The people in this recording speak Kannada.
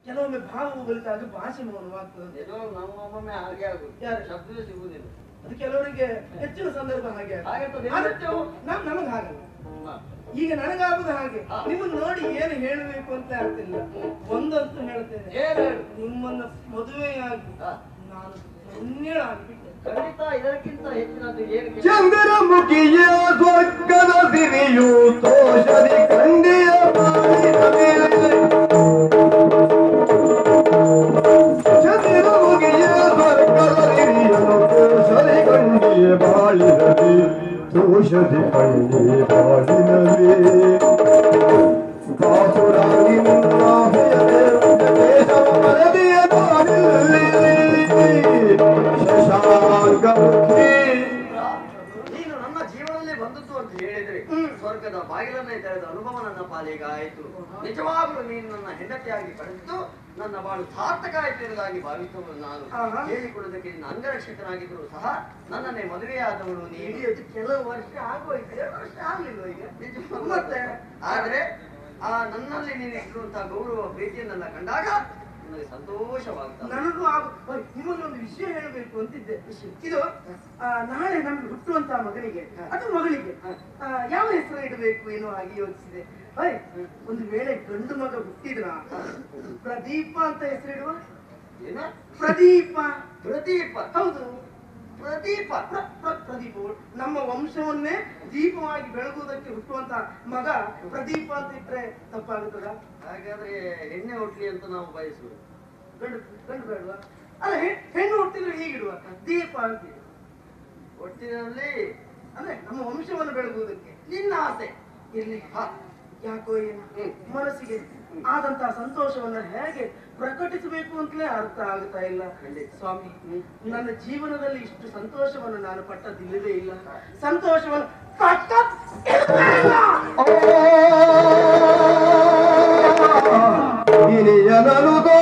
ಕೆಲವೊಮ್ಮೆ ಭಾವವು ಬಲಿತಾಗ ಭಾಷೆ ಮೌನವಾಗ್ತದೆ ಏನೋ ನಮ್ಮೊಮ್ಮೊಮ್ಮೆ ಹಾಗೆ ಆಗುದು ಯಾರು? ಶಬ್ದವೇ ಸಿಗುವುದಿಲ್ಲ ಅದು ಕೆಲವರಿಗೆ ಹೆಚ್ಚಿನ ಸಂದರ್ಭ ಹಾಗೆ ಹಾಗಾಗ್ತದೆ. ಆದ್ರೆ ನಿಮ್ಮಂತೆವು? ನಮ್ ನಮಗ್ ಹಾಗಲ್ಲ ಹ. ಈಗ ನನಗಾಗುದು ಹಾಗೆ ಹಾ. ನಿಮ್ಮನ್ನ ನೋಡಿ ಏನು ಹೇಳಬೇಕು ಅಂತ ಆಗ್ತಿಲ್ಲ ಒಂದಂತೂ ಹೇಳ್ತೇನೆ ಏನು ಹೇಳು? ನಿಮ್ಮನ್ನ ಮದುವೆಯಾಗಿ ಹ. ನಾನು ಧನ್ಯಳಾಗ್ಬಿಟ್ಟೆ ಖಂಡಿತ ಇದಕ್ಕಿಂತ ಹೆಚ್ಚಿನದು ಏನು ಕೇಳಿ- ಚಂದ್ರಮುಖಿಯ ಸ್ವರ್ಗದ ಸಿರಿಯು ತೋಷದಿ ಕಂಡಿಯ ಬಾಳಿನವೇ. ಚಂದ್ರಮುಖಿಯ ಸ್ವರ್ಗದ ಸಿರಿಯು ತೋಷದಿ ಕಂಡಿಯ ಬಾಳಿನವೇ ತೋಷದಿ ಕಂಡಿಯ ಬಾಳಿನವೇ ಕಾಸುರಾಗಿ ನಿನ್ನ ಹೃದಯವೇ ಕೇಶವ ಮರದಿಯ ನಾಡಿನಲ್ಲಿ ಶಶಾಂಕಮುಖಿ ನೀನು ನನ್ನ ಜೀವನದಲ್ಲಿ ಬಂದದ್ದು ಅಂತ ಹೇಳಿದ್ರೆ ಸ್ವರ್ಗದ ಬಾಗಿಲನ್ನೇ ತೆರೆದ ಅನುಭವ ನನ್ನ ಪಾಲಿಗೆ ಆಯಿತು ನಿಜವಾಗಲೂ ನೀನು ನನ್ನ ಹೆಂಡತಿಯಾಗಿ ಪಡೆದಿದ್ದು ನನ್ನ ಬಾಳು ಸಾರ್ಥಕ ಆಯ್ತು ಎಂಬುದಾಗಿ ಭಾವಿಸುವುದು ನಾನು ಆಹಾ. ಹೇಳಿಕೊಡೋದಕ್ಕೆ ನಿನ್ನ ಅಂಗರಕ್ಷಕನಾಗಿದ್ರು ಸಹ ನನ್ನನ್ನೇ ಮದುವೆಯಾದವಳು ನೀನು ಹಿಡಿಯೋದು ಕೆಲವು ವರ್ಷ ಆಗೋಯ್ತು ಎರಡು ವರ್ಷ ಆಗ್ಲಿಲ್ಲ ಈಗ ನಿಜವಾಗ್ಲೂ. ಮತ್ತೆ ಆದ್ರೆ ಆ ನನ್ನಲ್ಲಿ ನೀನು ಇಟ್ಟಿರುವಂತಹ ಗೌರವ ಪ್ರೀತಿಯನ್ನೆಲ್ಲ ಕಂಡಾಗ ನನಗೆ ಸಂತೋಷವಾಗ್ತದೆ ನನಗೂ ಆಗ- ಓಯ್, ನಿಮ್ಮನ್ನೊಂದು ವಿಷಯ ಹೇಳಬೇಕು ಅಂತಿದ್ದೆ ಇದು ಆ, ನಾಳೆ ನಮ್ಗೆ ಹುಟ್ಟುವಂತಹ ಮಗನಿಗೆ ಅದು ಮಗಳಿಗೆ ಆ, ಯಾವ ಹೆಸರು ಇಡಬೇಕು ಏನೋ ಹಾಗೆ ಯೋಚಿಸಿದೆ ಓಯ್, ಒಂದು ವೇಳೆ ಗಂಡು ಮಗ ಹುಟ್ಟಿದ್ರ ಪ್ರದೀಪ ಅಂತ ಹೆಸರಿಡುವ ಏನ ಪ್ರದೀಪ ಪ್ರದೀಪ ಹೌದು ಪ್ರದೀಪ ಪ್ರ- ಪ್ರ- ಪ್ರದೀಪ ನಮ್ಮ ವಂಶವನ್ನೇ ದೀಪವಾಗಿ ಬೆಳಗುವುದಕ್ಕೆ ಹುಟ್ಟುವಂತ ಮಗ ಪ್ರದೀಪ ಅಂತ ಇಟ್ರೆ ತಪ್ಪಾಗುತ್ತದ ಹಾಗಾದ್ರೆ ಎಣ್ಣೆ ಹೊಟ್ಲಿ ಅಂತ ನಾವು ಬಯಸುವುದು ಗಂಡು ಗಂಡು ಬೇಡವಾ ಅಲ್ಲ ಹೆ- ಹೆಣ್ಣು ಹುಟ್ಟಿದ್ರೆ ಹೀಗಿಡುವ ದೀಪ ಅಂತ ಇಡು. ಒಟ್ಟಿನಲ್ಲಿ ಅಂದ್ರೆ ನಮ್ಮ ವಂಶವನ್ನು ಬೆಳಗುವುದಕ್ಕೆ ನಿನ್ನ ಆಸೆ ಇರ್ಲಿ ಹ, ಯಾಕೋ ಏನು ಹ್ಮ್. ಮನಸ್ಸಿಗೆ ಆದಂತಹ ಸಂತೋಷವನ್ನ ಹೇಗೆ ಪ್ರಕಟಿಸಬೇಕು ಅಂತಲೇ ಅರ್ಥ ಆಗ್ತಾ ಇಲ್ಲ ಖಂಡಿತ. ಸ್ವಾಮಿ ಹ್ಮ್. ನನ್ನ ಜೀವನದಲ್ಲಿ ಇಷ್ಟು ಸಂತೋಷವನ್ನು ನಾನು ಪಟ್ಟದಿಲ್ಲವೇ ಇಲ್ಲ ಸಂತೋಷವನ್ನು ಪಟ್ಟ ಇನಿಯನನು